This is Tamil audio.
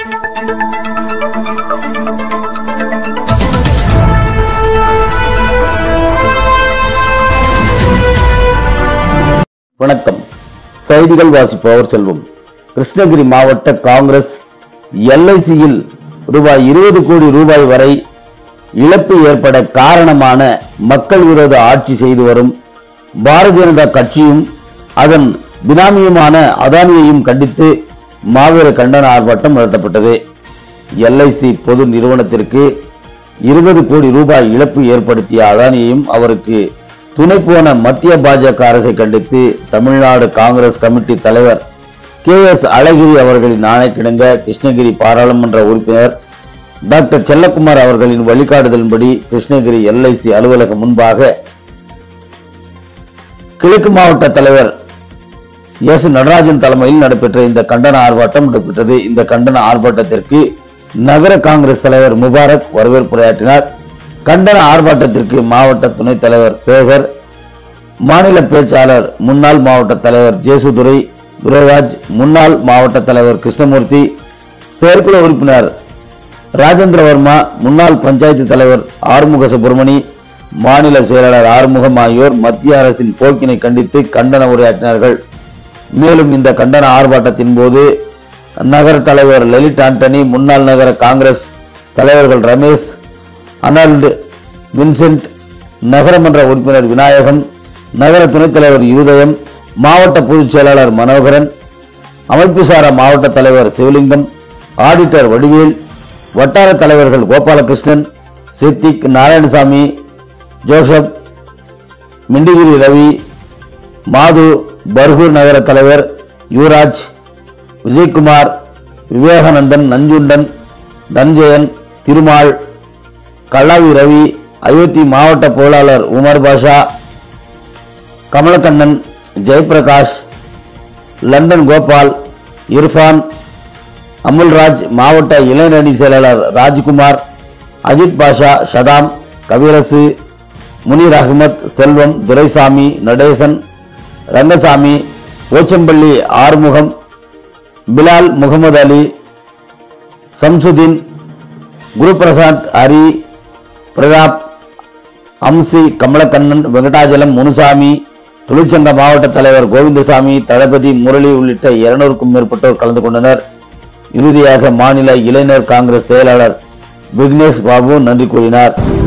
வணக்கம் செய்திகள் வாசிப்பவர் செல்வம் கிருஷ்ணகிரி மாவட்ட காங்கிரஸ் எல்ஐசியில் ரூபாய் இருபது கோடி ரூபாய் வரை இழப்பு ஏற்பட காரணமான மக்கள் விரோத ஆட்சி செய்து வரும் பாரதிய ஜனதா கட்சியும் அதன் பினாமியுமான அதானியையும் கண்டித்து மாபெரும் கண்டன ஆர்ப்பாட்டம் நடத்தப்பட்டது எல்ஐசி பொது நிறுவனத்திற்கு இருபது கோடி ரூபாய் இழப்பு ஏற்படுத்திய அதானியையும் அவருக்கு துணை போன மத்திய பாஜக அரசை கண்டித்து தமிழ்நாடு காங்கிரஸ் கமிட்டி தலைவர் கே எஸ் அழகிரி அவர்களின் ஆணைக்கிணங்க கிருஷ்ணகிரி பாராளுமன்ற உறுப்பினர் டாக்டர் செல்லக்குமார் அவர்களின் வழிகாட்டுதலின்படி கிருஷ்ணகிரி எல்ஐசி அலுவலகம் முன்பாக கிழக்கு மாவட்ட தலைவர் எஸ் நடராஜன் தலைமையில் நடைபெற்ற இந்த கண்டன ஆர்ப்பாட்டம் நடைபெற்றது இந்த கண்டன ஆர்ப்பாட்டத்திற்கு நகர காங்கிரஸ் தலைவர் முபாரக் வரவேற்புரையாற்றினார் கண்டன ஆர்ப்பாட்டத்திற்கு மாவட்ட துணைத் தலைவர் சேகர் மாநில பேச்சாளர் முன்னாள் மாவட்ட தலைவர் ஜேசுதுரை துரைராஜ் முன்னாள் மாவட்ட தலைவர் கிருஷ்ணமூர்த்தி செயற்குழு உறுப்பினர் ராஜேந்திர வர்மா முன்னாள் பஞ்சாயத்து தலைவர் ஆறுமுக சுப்பிரமணி மாநில செயலாளர் ஆறுமுகம் ஆகியோர் மத்திய அரசின் போக்கினை கண்டித்து கண்டன உரையாற்றினார்கள் மேலும் இந்த கண்டன ஆர்ப்பாட்டத்தின் போது நகர தலைவர் லலித் ஆண்டனி முன்னாள் நகர காங்கிரஸ் தலைவர்கள் ரமேஷ் அனல்டு வின்சென்ட் நகரமன்ற உறுப்பினர் விநாயகம் நகர துணைத் தலைவர் இருதயம் மாவட்ட பொதுச் செயலாளர் மனோகரன் அமைப்புசாரா மாவட்ட தலைவர் சிவலிங்கம் ஆடிட்டர் வடிவேல் வட்டார தலைவர்கள் கோபாலகிருஷ்ணன் சித்திக் நாராயணசாமி ஜோசப் மிண்டிகிரி ரவி மாது பர்கூர் நகர தலைவர் யுவராஜ் விஜயகுமார் விவேகானந்தன் நஞ்சுண்டன் தஞ்சயன் திருமால் கல்லாவி ரவி அயோத்தி மாவட்ட பொருளாளர் உமர் பாஷா கமலக்கண்ணன் ஜெயபிரகாஷ் லண்டன் கோபால் இர்ஃபான் அமுல்ராஜ் மாவட்ட இளைஞரணி செயலாளர் ராஜ்குமார் அஜித் பாஷா ஷதாம் கவிரசு முனீர் அகமத் செல்வம் துரைசாமி நடேசன் ரங்கசாமி ஓச்சம்பள்ளி ஆறுமுகம் பிலால் முகமது அலி சம்சுதீன் குருபிரசாத் ஹரி பிரதாப் அம்சி கமலக்கண்ணன் வெங்கடாஜலம் முனுசாமி தொழிற்சங்க மாவட்ட தலைவர் கோவிந்தசாமி தளபதி முரளி உள்ளிட்ட இருநூறுக்கும் மேற்பட்டோர் கலந்து கொண்டனர் இறுதியாக மாநில இளைஞர் காங்கிரஸ் செயலாளர் விக்னேஷ் பாபு நன்றி கூறினார்